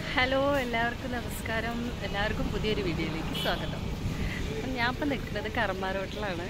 hello എല്ലാവർക്കും നമസ്കാരം എല്ലാവർക്കും പുതിയൊരു വീഡിയോയിലേക്ക് സ്വാഗതം അപ്പം ഞാൻ ഇപ്പം നിൽക്കുന്നത് കർമ്മ റോട്ടിലാണ്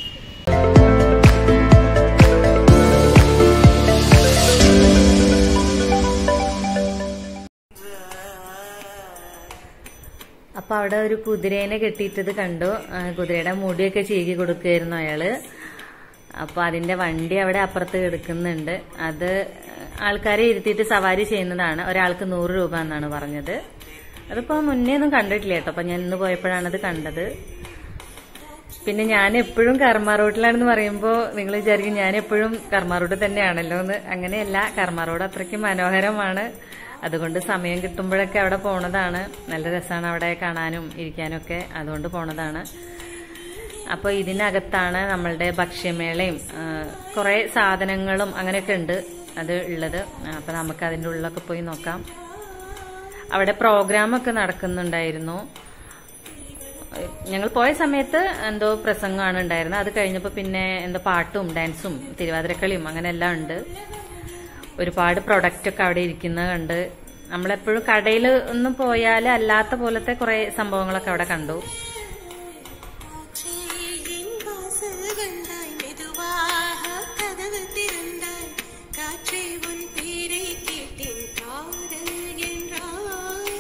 അപ്പൊ അവിടെ ഒരു കുതിരേനെ കെട്ടിയിട്ടത് കണ്ടു ആ, കുതിരയുടെ മുടിയൊക്കെ ചീകി കൊടുക്കുകയായിരുന്നു അയാള് അപ്പൊ അതിന്റെ വണ്ടി അവിടെ അപ്പുറത്ത് കിടക്കുന്നുണ്ട് അത് ആൾക്കാരെ ഇരുത്തിയിട്ട് സവാരി ചെയ്യുന്നതാണ് ഒരാൾക്ക് നൂറ് രൂപ എന്നാണ് പറഞ്ഞത് അതിപ്പോ മുന്നേ ഒന്നും കണ്ടിട്ടില്ല കേട്ടോ അപ്പൊ ഞാൻ ഇന്ന് പോയപ്പോഴാണ് അത് കണ്ടത് പിന്നെ ഞാൻ എപ്പോഴും കർമ്മ റോഡിലാണെന്ന് പറയുമ്പോൾ നിങ്ങൾ വിചാരിക്കും ഞാൻ എപ്പോഴും കർമ്മ റോഡ് തന്നെയാണല്ലോ എന്ന് അങ്ങനെയല്ല കർമ്മ റോഡ് അത്രയ്ക്ക് മനോഹരമാണ് അതുകൊണ്ട് സമയം കിട്ടുമ്പോഴൊക്കെ അവിടെ പോണതാണ് നല്ല രസമാണ് അവിടെ കാണാനും ഇരിക്കാനും ഒക്കെ അതുകൊണ്ട് പോണതാണ് അപ്പോൾ ഇതിനകത്താണ് നമ്മളുടെ ഭക്ഷ്യമേളയും ആ, കുറേ സാധനങ്ങളും അങ്ങനെയൊക്കെ ഉണ്ട് അത് ഉള്ളത് അപ്പോൾ നമുക്ക് അതിൻ്റെ ഉള്ളിലൊക്കെ പോയി നോക്കാം അവിടെ പ്രോഗ്രാമൊക്കെ നടക്കുന്നുണ്ടായിരുന്നു ഞങ്ങൾ പോയ സമയത്ത് എന്തോ പ്രസംഗമാണ് ഉണ്ടായിരുന്നത് അത് കഴിഞ്ഞപ്പോൾ പിന്നെ എന്തോ പാട്ടും ഡാൻസും തിരുവാതിരക്കളിയും അങ്ങനെ എല്ലാം ഉണ്ട് ഒരുപാട് പ്രൊഡക്റ്റ് ഒക്കെ അവിടെ ഇരിക്കുന്നത് കണ്ട് നമ്മളെപ്പോഴും കടയിൽ ഒന്നും പോയാൽ അല്ലാത്ത പോലത്തെ കുറെ സംഭവങ്ങളൊക്കെ അവിടെ കണ്ടു என் வாசல் வந்தாய் மெதுவாக கதவு திறந்தாய் காற்றே உன் பேரை கேட்டேன் காதல் என்றாய்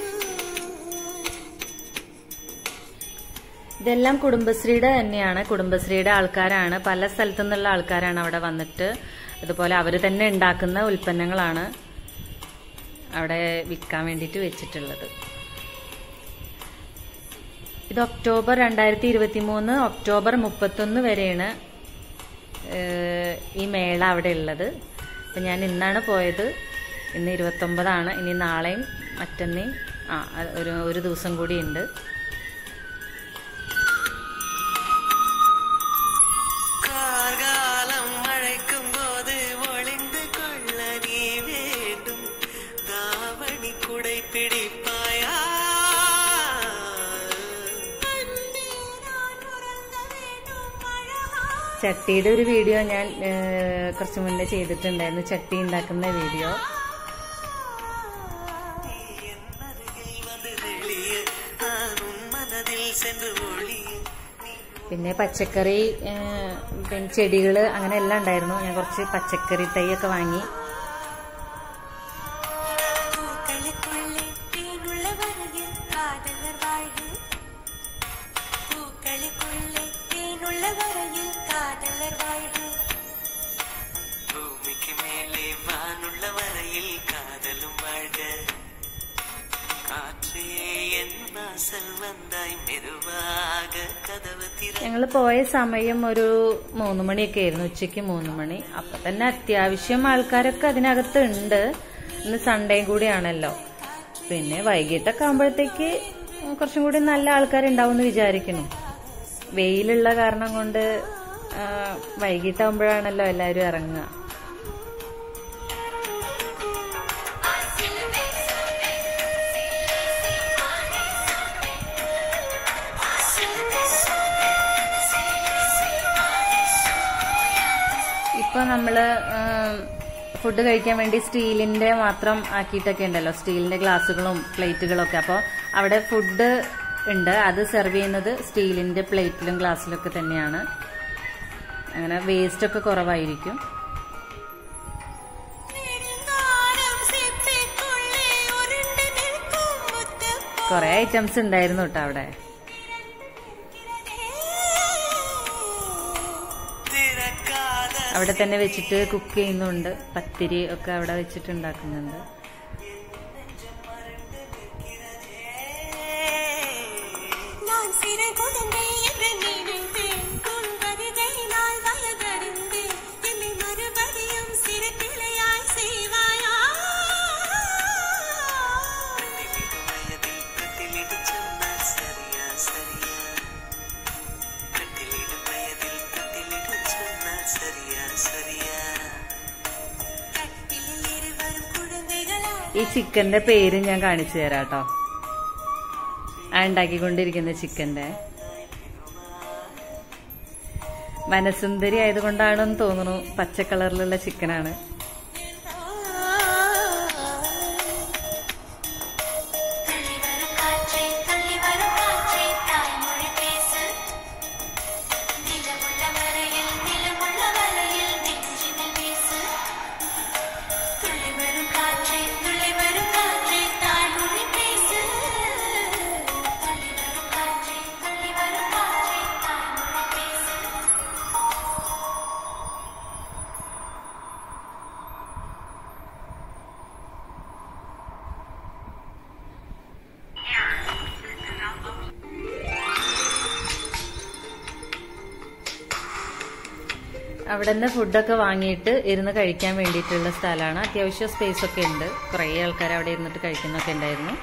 ഇതെല്ലാം കുടുംബശ്രീയുടെ തന്നെയാണ് കുടുംബശ്രീയുടെ ആൾക്കാരാണ് പല സ്ഥലത്തു നിന്നുള്ള ആൾക്കാരാണ് അവിടെ വന്നിട്ട് അതുപോലെ അവർ തന്നെ ഉണ്ടാക്കുന്ന ഉൽപ്പന്നങ്ങളാണ് അവിടെ വിൽക്കാൻ വേണ്ടിയിട്ട് വെച്ചിട്ടുള്ളത് ഇത് ഒക്ടോബർ രണ്ടായിരത്തി ഇരുപത്തി മൂന്ന് ഒക്ടോബർ മുപ്പത്തൊന്ന് വരെയാണ് ഏഹ്, ഈ മേള അവിടെ ഉള്ളത് അപ്പം ഞാൻ ഇന്നാണ് പോയത് ഇന്ന് ഇരുപത്തൊമ്പതാണ് ഇനി നാളെയും മറ്റന്നേയും ആ അത് ഒരു ഒരു ദിവസം കൂടി ഉണ്ട് கார்காலம் மழைக்கும் போது ஒளிந்து கொள்ள நீ வேண்டும் தாவணி குடை பிடிப்பாயா ചട്ടിയുടെ ഒരു വീഡിയോ ഞാൻ ഏഹ്, കുറച്ച് മുന്നേ ചെയ്തിട്ടുണ്ടായിരുന്നു ചട്ടി ഉണ്ടാക്കുന്ന വീഡിയോ நீ என் அருகில் வந்து தெளிய நான் உன் மனதில் சென்று ஒளிய நீ പിന്നെ പച്ചക്കറി ഏഹ്, പിന്നെ ചെടികള് അങ്ങനെ എല്ലാം ഉണ്ടായിരുന്നു ഞാൻ കുറച്ച് പച്ചക്കറി തൈയൊക്കെ വാങ്ങി பூக்களுக்குள்ளே தேனுள்ள வரையில் காதலர் வாழ்வு பூக்களுக்குள்ளே தேனுள்ள வரையில் காதலர் வாழ்வு பூமிக்கு மேலே வானுள்ள வரையில் காதலும் வாழ்க காற்றே என் வாசல் வந்தாய் மெதுவாக கதவு திற ഞങ്ങൾ പോയ സമയം ഒരു മൂന്ന് മണിയൊക്കെ ആയിരുന്നു ഉച്ചയ്ക്ക് മൂന്ന് മണി അപ്പൊ തന്നെ അത്യാവശ്യം ആൾക്കാരൊക്കെ അതിനകത്ത് ഉണ്ട് ഇന്ന് സൺഡേയും കൂടിയാണല്ലോ പിന്നെ വൈകിട്ടൊക്കെ ആകുമ്പോഴത്തേക്ക് കുറച്ചും കൂടി നല്ല ആൾക്കാരുണ്ടാവും എന്ന് വിചാരിക്കുന്നു വെയിലുള്ള കാരണം കൊണ്ട് ആ, വൈകിട്ടാകുമ്പോഴാണല്ലോ എല്ലാവരും ഇറങ്ങുക ഇപ്പൊ നമ്മള് ഫുഡ് കഴിക്കാൻ വേണ്ടി സ്റ്റീലിന്റെ മാത്രം ആക്കിയിട്ടൊക്കെ ഉണ്ടല്ലോ സ്റ്റീലിന്റെ ഗ്ലാസ്സുകളും പ്ലേറ്റുകളും ഒക്കെ അപ്പോൾ അവിടെ ഫുഡ് ഉണ്ട് അത് സെർവ് ചെയ്യുന്നത് സ്റ്റീലിന്റെ പ്ലേറ്റിലും ഗ്ലാസ്സിലും ഒക്കെ തന്നെയാണ് അങ്ങനെ വേസ്റ്റ് ഒക്കെ കുറവായിരിക്കും நெடுங்காலம் சிப்பிக்குள்ளே உருண்டு நிற்கும் முத்துப் കുറെ ഐറ്റംസ് ഉണ്ടായിരുന്നു കേട്ടോ അവിടെ திறக்காத അവിടെ തന്നെ വെച്ചിട്ട് കുക്ക് ചെയ്യുന്നുണ്ട് പത്തിരി ഒക്കെ അവിടെ വെച്ചിട്ട് ഉണ്ടാക്കുന്നുണ്ട് நான் சிறு குழந்தை என்று நினைத்தேன் உன் வருகையினால் வயதறிந்தேன் என்னை மறுபடியும் சிறு பிள்ளையாய் செய்வாயா கட்டிலிடும் வயதில் கட்டிலிடும் சொன்னால் சரியா சரியா கட்டிலிடும் வயதில் கட்டிலிடும் சொன்னால் சரியா சரியா கட்டிலில் இருவரும் குழந்தைகளா ഈ ചിക്കന്റെ പേര് ഞാൻ കാണിച്ചു തരാം കേട്ടോ ആ ഉണ്ടാക്കിക്കൊണ്ടിരിക്കുന്ന ചിക്കന്റെ വനസുന്ദരി ആയതുകൊണ്ടാണെന്ന് തോന്നുന്നു പച്ച കളറിലുള്ള ചിക്കനാണ് അവിടെ നിന്ന് ഫുഡൊക്കെ വാങ്ങിയിട്ട് ഇരുന്ന് കഴിക്കാൻ വേണ്ടിയിട്ടുള്ള സ്ഥലമാണ് അത്യാവശ്യം സ്പേസ് ഒക്കെ ഉണ്ട് കുറേ ആൾക്കാർ അവിടെ ഇരുന്നിട്ട് കഴിക്കുന്നൊക്കെ ഉണ്ടായിരുന്നു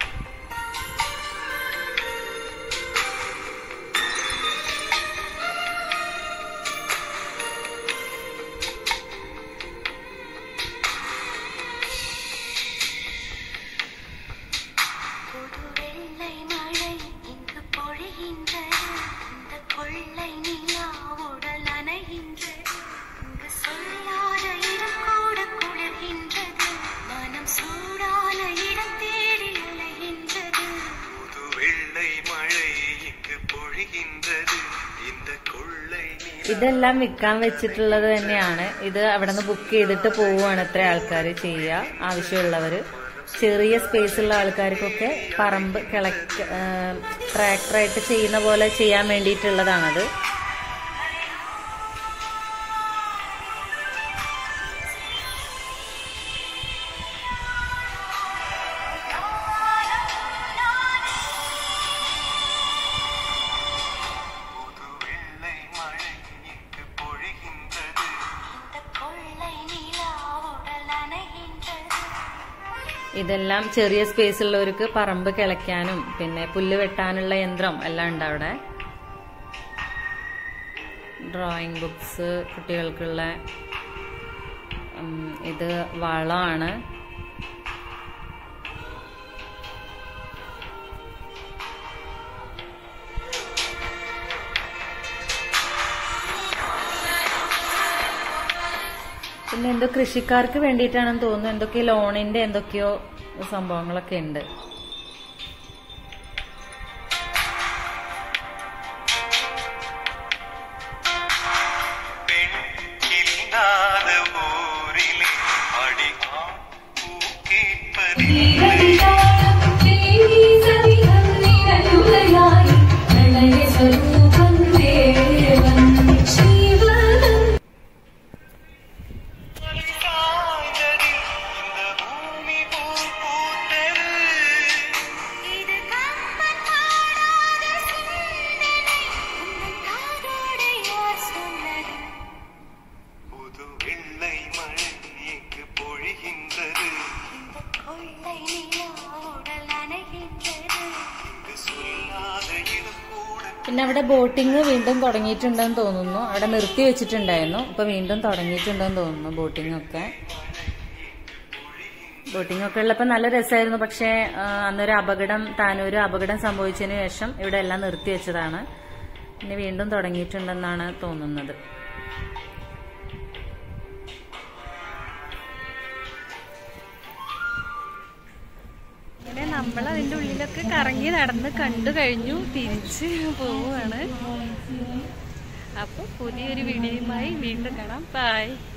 புது வெள்ளை மழை இங்கு பொழிகின்றது இந்த கொள்ளை நிலா உடல் நனைகின்றது இங்கு சொல்லாத இடம் கூட குளிர்கின்றது மனம் சூடான இடம் தேடி அலைகின்றது புது வெள்ளை மழை இங்கு பொழிகின்றது இந்த கொள்ளை நிலா ഇതെല്ലാം വിൽക്കാൻ വെച്ചിട്ടുള്ളത് തന്നെയാണ് ഇത് അവിടെ നിന്ന് ബുക്ക് ചെയ്തിട്ട് പോവുകയാണ് ഇത്ര ആൾക്കാർ ചെയ്യുക ആവശ്യമുള്ളവർ ചെറിയ സ്പേസ് ഉള്ള ആൾക്കാർക്കൊക്കെ പറമ്പ് കിളക്ക ട്രാക്ടറായിട്ട് ചെയ്യുന്ന പോലെ ചെയ്യാൻ വേണ്ടിയിട്ടുള്ളതാണത് புது வெள்ளை மழை இங்கு பொழிகின்றது இந்த கொள்ளை நிலா உடல் நனைகின்றது ഇതെല്ലാം ചെറിയ സ്പേസ് ഉള്ളവർക്ക് പറമ്പ് കിളയ്ക്കാനും പിന്നെ പുല്ല് വെട്ടാനുള്ള യന്ത്രം എല്ലാം ഉണ്ട് അവിടെ ഡ്രോയിങ് ബുക്സ് കുട്ടികൾക്കുള്ള ഉം, ഇത് വളമാണ് പിന്നെ എന്തോ കൃഷിക്കാർക്ക് വേണ്ടിയിട്ടാണെന്ന് തോന്നുന്നു എന്തൊക്കെ ലോണിന്റെ എന്തൊക്കെയോ സംഭവങ്ങളൊക്കെ ഉണ്ട് பெண்ணில்லாத ஊரிலே அடி ஆண் பூ கேட்பது சாய்ந்தது இந்த பூமி பூ பூத்தது இது கம்பன் பாடாத சிந்தனை உங்கள் காதோடு யார் சொன்னது புது வெள்ளை மழை இங்கு பொழிகின்றது இந்த கொள்ளை நிலா உடல் நனைகின்றது இங்கு சொல்லாத இடம் கூட പിന്നെ അവിടെ ബോട്ടിംഗ് വീണ്ടും തുടങ്ങിയിട്ടുണ്ടെന്ന് തോന്നുന്നു അവിടെ നിർത്തി വെച്ചിട്ടുണ്ടായിരുന്നു ഇപ്പൊ വീണ്ടും തുടങ്ങിയിട്ടുണ്ടെന്ന് തോന്നുന്നു ബോട്ടിംഗ് ഒക്കെ ബോട്ടിംഗ് ഒക്കെ ഉള്ളപ്പോൾ നല്ല രസമായിരുന്നു പക്ഷേ ആ, അന്നൊരു അപകടം താനൊരു അപകടം സംഭവിച്ചതിന് ശേഷം ഇവിടെ എല്ലാം നിർത്തി വെച്ചതാണ് പിന്നെ വീണ്ടും തുടങ്ങിയിട്ടുണ്ടെന്നാണ് തോന്നുന്നത് അങ്ങനെ നമ്മൾ അതിന്റെ ഉള്ളിലൊക്കെ കറങ്ങി നടന്ന് കണ്ടു കഴിഞ്ഞു തിരിച്ച് പോവുകയാണ് അപ്പൊ പുതിയൊരു വീഡിയോയുമായി വീണ്ടും കാണാം ബൈ